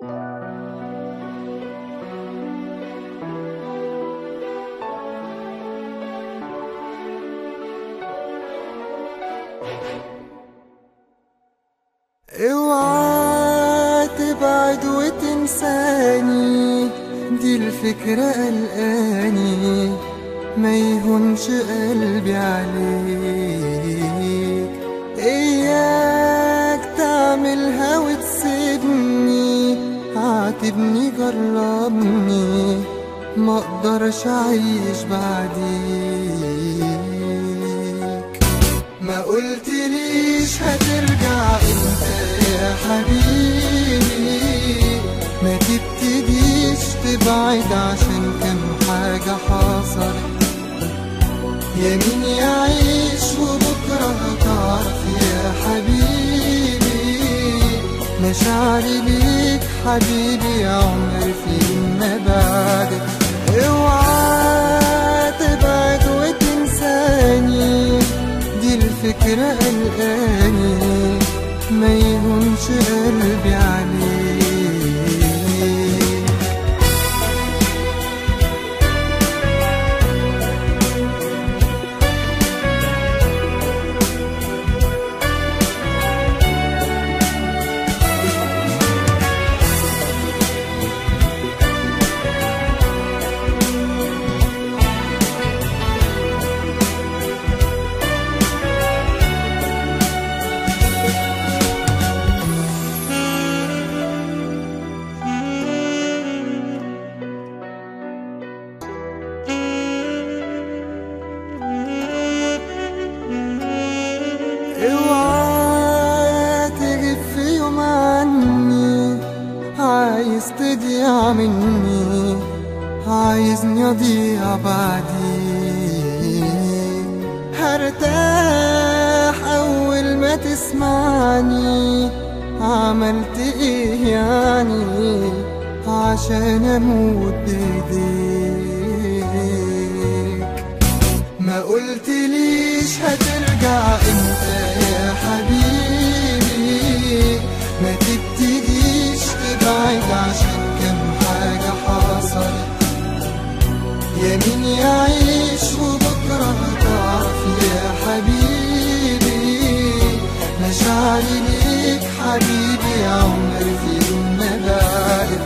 اوعى تبعد وتنساني دي الفكرة قلقاني ما يهونش قلبي عليك اياك تعملها وتسيبني عاتبني جربني ما اقدرش اعيش بعديك ما قلتليش هترجع امتى يا حبيبي ما تبتديش تبعد عشان كم حاجة حصلت يمين يعيش وبكرة هتعرف يا حبيبي مشاعري ليك حبيبي يا عمر فين ما بعدك اوعى تبعد وتنساني دي الفكرة قلقاني ما يهونش قلبي عليك اوعى تغيب في يوم عني عايز تضيع مني عايزني اضيع بعديك هرتاح اول ما تسمعني عملت ايه يعني عشان اموت بايديك ما قلتليش هترجع امتى يا حبيبي ما تبتديش تبعد عشان كم حاجة حصلت يمين يعيش وبكرة هتعرف يا حبيبي مشاعري ليك حبيبي يا عمر في يوم ما بعدك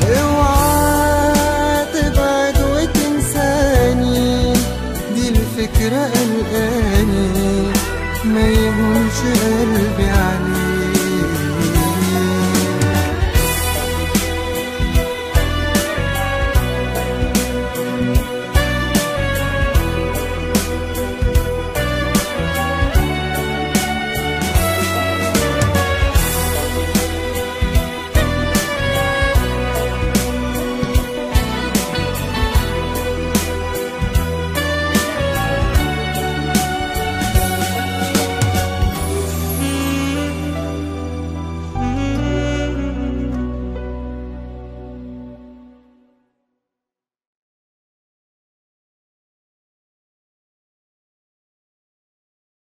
اوعى تبعد وتنساني دي الفكرة قلقاني ما يهونش قلبي